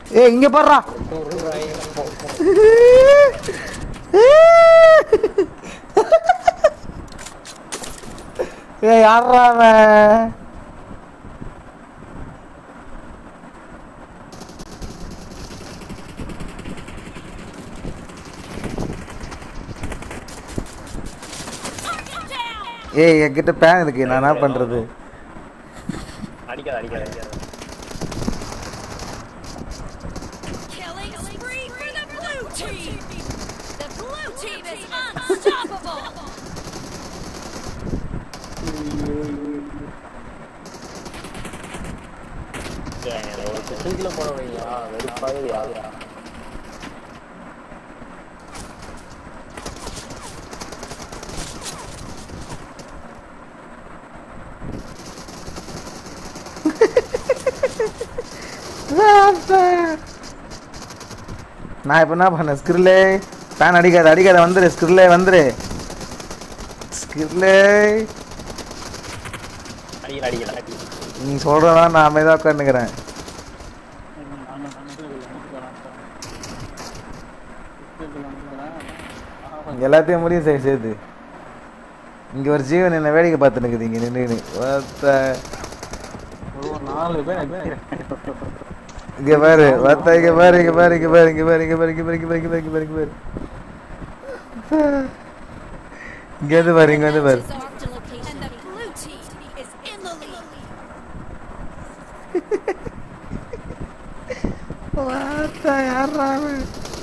ஏய் இங்க பாடுறா ஏய் யாரா அவன் ஏய் என்கிட்ட பேன் இருக்கு நான் என்ன பண்றது அடிக்காத அடிக்காத அடிக்காத Killing spree for the blue team! The blue team is unstoppable! ஏன், ஒரு சிங்கிள் போட வைங்களா வெறுப்பாகவே யாரு நான் இப்போ என்ன பண்ணேன் ஸ்கிரில்லே பேன் அடிக்காத அடிக்காத வந்துரு ஸ்கிரில்லே வந்துரு ஸ்கிரில்லே அடிக்கல அடிக்கல அடிக்கல நீ சொல்கிறதா நான் அமைதியாக உட்காந்துக்கிறேன் எல்லாத்தையும் முடியும் சரி சேர்த்து இங்கே ஒரு ஜீவன் என்ன வேடிக்கை பார்த்து நிற்குது இங்கே நின்று ஒருத்த இங்க பாரு ஒருத்த இங்க பாரு இங்க பாரு இங்க பாரு இங்க பாரு இங்க பாரு இங்க பாரு இங்க பாரு இங்க பாரு இங்க பாரு இங்க பாரு இங்க வந்து பாரு இங்க வந்து பாரு Marked a location. And the blue team is in the lead. ஒருத்த யாரா அவன்?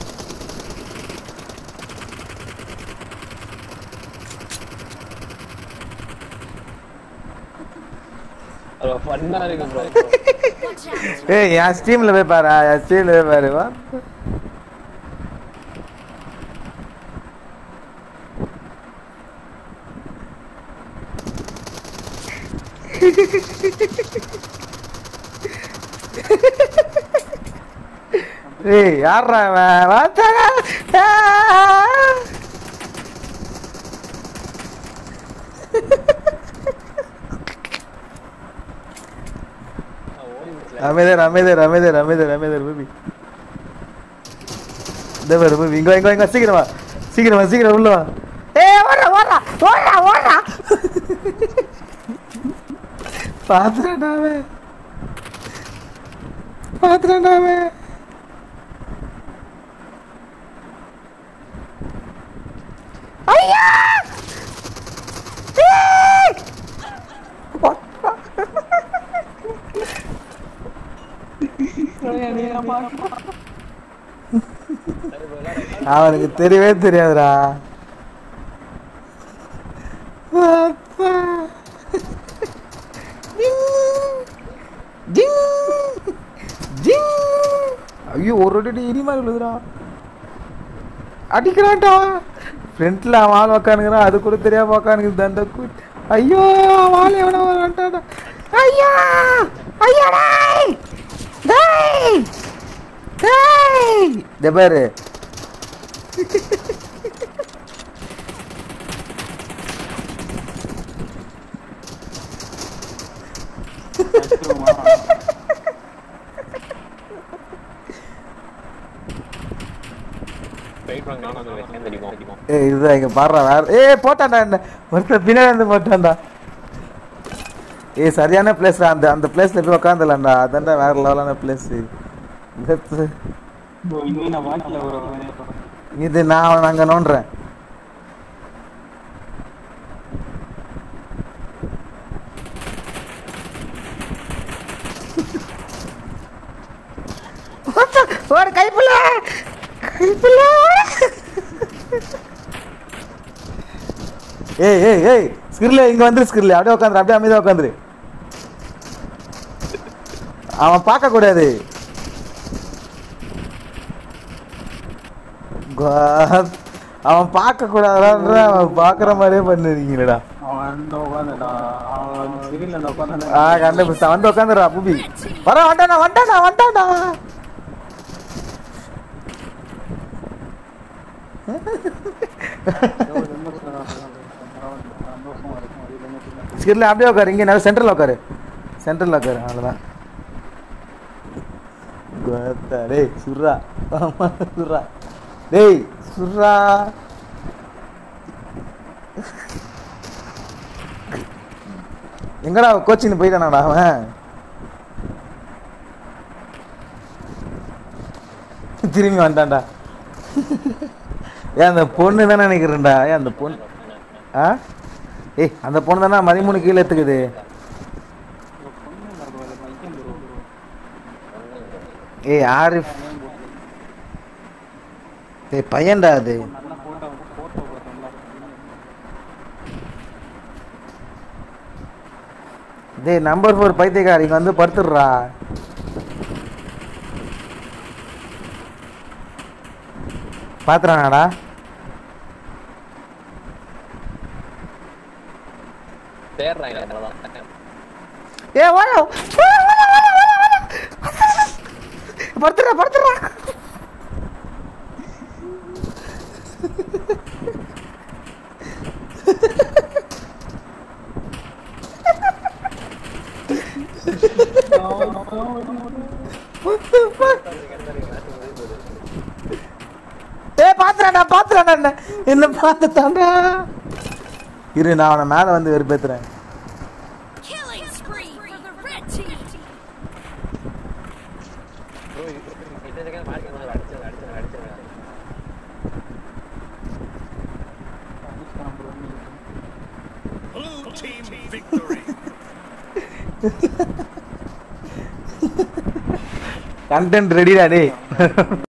அது ஃபன்னா இருக்கு ப்ரோ Watch out! ஏய் என் ஸ்ட்ரீம்ல போய் பாரு என் ஸ்ட்ரீம்ல போய் பாரு வா ஏய் யாரா அவன் வாத்தாடா அமைதர் அமைதர் அமைதர் அமைதர் அமைதர் பூபி இந்த பாரு பூபி இங்க வா, இங்க வா, இங்க வா, சீக்கிரம் வா சீக்கிரம் வா சீக்கிரம் உள்ள வா ஏ ஓடுறா ஓடுறா ஓடுறா ஓடுறா பாத்துறாடாவே பாத்துறாடாவே ஐயா ஏய்! அவனுக்கு தெரியவே தெரியாதுடா அப்பா. ஜிங். ஜிங். ஜிங். ஐயோ ஒரு அடி இனிமா விழுதுடா அடிக்கிறான்டா ஃப்ரண்ட்ல அவன் ஆள் உக்கானுங்கிறான் அது கூட தெரியாம உக்கானுங்க தந்த கூட் ஐயோ அவன் ஆள் எவனோ வந்துட்டாடா ஐயா ஐயா டேய் டேய் டேய் இந்த பாரு வெயிட் பண்ணுங்க நான் வந்து சேர்ந்து அடிப்போம் அடிப்போம் ஏய் இதுதான் இங்க பாடுறா வேற ஏய் போட்டான்டா என்ன ஒருத்தர் பின்னாடி வந்து போட்டான்டா ஏய் சரியான பிளேஸ்டா அந்த அந்த பிளேஸ்ல போய் உட்காந்துலாம்டா அதான்டா வேற லெவலான பிளேஸ் இது நான் அங்க நோண்டுறேன் ஒரு கைப்புள்ள கைப்புள்ள ஏய் ஏய் ஏய் ஸ்கிரில் இங்க வந்துரு ஸ்கிரில் அப்படியே உட்காந்துரு அப்படியே அமைதியா உட்காந்துரு அவன் பார்க்க கூடாது God. அவன் பார்க்க கூடாதுடா அவன் பார்க்குற மாதிரியே பண்ணுறீங்களடா ஆ கண்டுபிடிச்சா வந்து உட்காந்துடா புபி வர வண்டானா வண்டானா வண்டானா ஸ்கிரில் அப்படியே உட்காரு இங்கே நல்ல சென்டரில் உட்காரு சென்டரில் உட்காரு அவ்வளோதான் கோத்தா டேய் சுர்ரா ஆமா சுர்ரா டேய் சுர்ரா எங்கடா கோச்சிங் போயிட்டானாடா அவன் திரும்பி வந்துட்டான்டா ஏன் அந்த பொண்ணு தானே நினைக்கிறேன்டா ஏன் அந்த பொண்ணு ஆ ஏய் அந்த பொண்ணு தானே மதிமூணு கீழே எடுத்துக்குது ஏய் ஆரிஃப் ஏய் பையன்டா அது டேய் நம்பர் ஃபோர் பைத்தியக்காரி இங்க வந்து படுத்துடுறா பாத்துறானாடா தேடுறாங்க அவ்வளோதான் ஏ வாடா படுத்துறா படுத்துறா ஏ பாத்துறாடா பாத்துறாடா என்ன என்ன பார்த்துட்டான்டா இரு நான் அவனை மேல வந்து வெறுப்பேத்துறேன் Killing spree for the red team. Bro இந்த செகண்ட் மார்க் அடிச்சிருங்க அடிச்சிருங்க அடிச்சிருங்க Blue team victory. கண்டென்ட் ரெடிடா டேய்